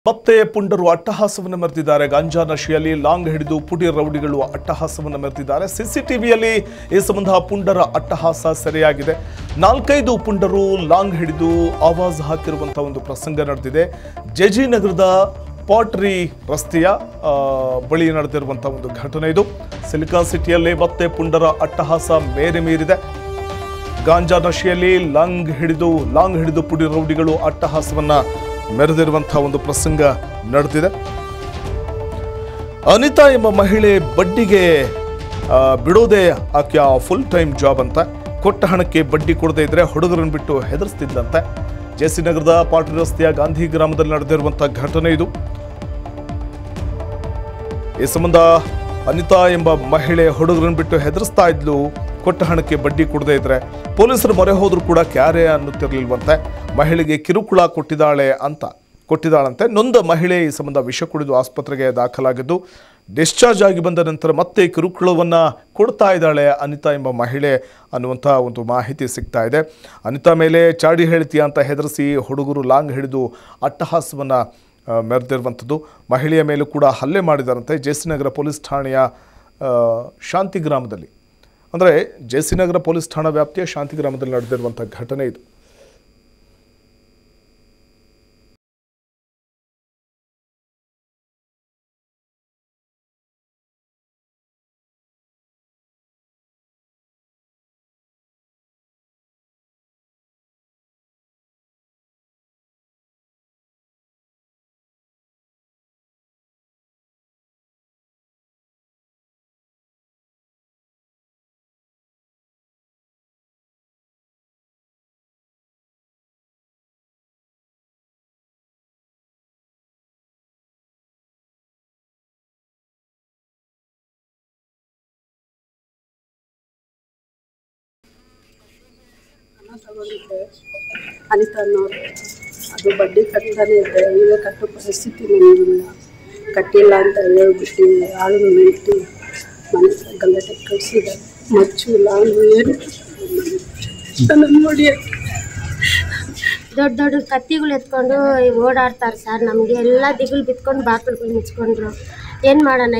ಮತ್ತೆ ಪುಂಡರು ಅಟ್ಟಹಾಸವನ್ನು ಮೆರೆದಿದ್ದಾರೆ ಗಾಂಜಾ ನಶೆಯಲ್ಲಿ ಲಾಂಗ್ ಹಿಡಿದು ಪುಡಿ ರೌಡಿಗಳು ಅಟ್ಟಹಾಸವನ್ನು ಮೆರೆದಿದ್ದಾರೆ ಸಿಸಿಟಿವಿಯಲ್ಲಿ ಈ ಸಂಬಂಧ ಪುಂಡರ ಅಟ್ಟಹಾಸ ಸೆರೆಯಾಗಿದೆ ನಾಲ್ಕೈದು ಪುಂಡರು ಲಾಂಗ್ ಹಿಡಿದು ಆವಾಜ್ ಹಾಕಿರುವಂತಹ ಒಂದು ಪ್ರಸಂಗ ನಡೆದಿದೆ ಜೆಜಿ ನಗರದ ಪಾಟ್ರಿ ರಸ್ತೆಯ ಆ, ಬಳಿ ನಡೆದಿರುವಂತಹ ಒಂದು ಘಟನೆ ಇದು ಸಿಲಿಕಾನ್ ಸಿಟಿಯಲ್ಲಿ ಮತ್ತೆ ಪುಂಡರ ಅಟ್ಟಹಾಸ ಮೇರೆ ಮೀರಿದೆ ಗಾಂಜಾ ನಶೆಯಲ್ಲಿ ಲಾಂಗ್ ಹಿಡಿದು ಲಾಂಗ್ ಹಿಡಿದು ಪುಡಿ ರೌಡಿಗಳು ಅಟ್ಟಹಾಸವನ್ನ ಮೆರೆದಿರುವಂತಹ ಒಂದು ಪ್ರಸಂಗ ನಡೆದಿದೆ ಅನಿತಾ ಎಂಬ ಮಹಿಳೆ ಬಡ್ಡಿಗೆ ಆ, ಬಿಡೋದೇ ಆಕೆಯ ಫುಲ್ ಟೈಮ್ ಜಾಬ್ ಅಂತ ಕೊಟ್ಟ ಹಣಕ್ಕೆ ಬಡ್ಡಿ ಕೊಡದೇ ಇದ್ರೆ ಹುಡುಗರನ್ನು ಬಿಟ್ಟು ಹೆದರ್ಸ್ತಿದ್ದಂತೆ ಜೆಸಿ ನಗರದ ಪಾಟರಿ ರಸ್ತೆಯ ಗಾಂಧಿ ಗ್ರಾಮದಲ್ಲಿ ನಡೆದಿರುವಂತಹ ಘಟನೆ ಇದು ಈ ಸಂಬಂಧ ಅನಿತಾ ಎಂಬ ಮಹಿಳೆ ಹುಡುಗರನ್ನು ಬಿಟ್ಟು ಹೆದರಿಸ್ತಾ ಇದ್ಲು ಕೊಟ್ಟ ಹಣಕ್ಕೆ ಬಡ್ಡಿ ಕೊಡದೇ ಇದ್ರೆ ಪೊಲೀಸರು ಮೊರೆ ಹೋದ್ರೂ ಕೂಡ ಕ್ಯಾರೆ ಅನ್ನುತ್ತಿರಲಿಲ್ವಂತೆ ಮಹಿಳೆಗೆ ಕಿರುಕುಳ ಕೊಟ್ಟಿದ್ದಾಳೆ ಅಂತ ಕೊಟ್ಟಿದ್ದಾಳಂತೆ ನೊಂದ ಮಹಿಳೆ ಈ ಸಂಬಂಧ ವಿಷ ಕುಡಿದು ಆಸ್ಪತ್ರೆಗೆ ದಾಖಲಾಗಿದ್ದು ಡಿಸ್ಚಾರ್ಜ್ ಆಗಿ ಬಂದ ನಂತರ ಮತ್ತೆ ಕಿರುಕುಳವನ್ನು ಕೊಡ್ತಾ ಇದ್ದಾಳೆ ಅನಿತಾ ಎಂಬ ಮಹಿಳೆ ಅನ್ನುವಂಥ ಒಂದು ಮಾಹಿತಿ ಸಿಗ್ತಾ ಇದೆ ಅನಿತಾ ಮೇಲೆ ಚಾಡಿ ಹೇಳ್ತೀಯ ಅಂತ ಹೆದರಿಸಿ ಹುಡುಗರು ಲಾಂಗ್ ಹಿಡಿದು ಅಟ್ಟಹಾಸವನ್ನು ಆ, ಮೆರೆದಿರುವಂಥದ್ದು ಮಹಿಳೆಯ ಮೇಲೂ ಕೂಡ ಹಲ್ಲೆ ಮಾಡಿದಾರಂತೆ ಜೆಸಿನಗರ ಪೊಲೀಸ್ ಠಾಣೆಯ ಆ, ಶಾಂತಿ ಗ್ರಾಮದಲ್ಲಿ ಅಂದರೆ ಜೆಸಿನಗರ ಪೊಲೀಸ್ ಠಾಣಾ ವ್ಯಾಪ್ತಿಯ ಶಾಂತಿ ಗ್ರಾಮದಲ್ಲಿ ನಡೆದಿರುವಂಥ ಘಟನೆ ಇದು ಹಣ ತಗೊಂಡಿದ್ದೆ ಅನಿತಾ ಅನ್ನೋರು ಅದು ಬಡ್ಡಿ ಕಟ್ಟತಾನೆ ಇದ್ದೆ ಈಗ ಕಟ್ಟೋ ಪರಿಸ್ಥಿತಿ ನನಗಿಲ್ಲ ಕಟ್ಟಿಲ್ಲ ಅಂತ ಹೇಳ್ಬಿಟ್ಟು ಆಳು ಮೆಟ್ಟಿ ಮನೆ ಹತ್ರ ಗಲಾಟೆ ಕಳಿಸಿದೆ ಮಚ್ಚು ಲಾಂಗು ಏನು ನನ್ನ ನೋಡಿ ದೊಡ್ಡ ದೊಡ್ಡ ಕತ್ತಿಗಳು ಎತ್ಕೊಂಡು ಓಡಾಡ್ತಾರೆ ಸರ್ ನಮಗೆ ಎಲ್ಲ ದಿಗುಲು ಬಿತ್ಕೊಂಡು ಬಾಗಿಲುಗಳು ಮುಚ್ಕೊಂಡ್ರು ಏನು ಮಾಡೋಣ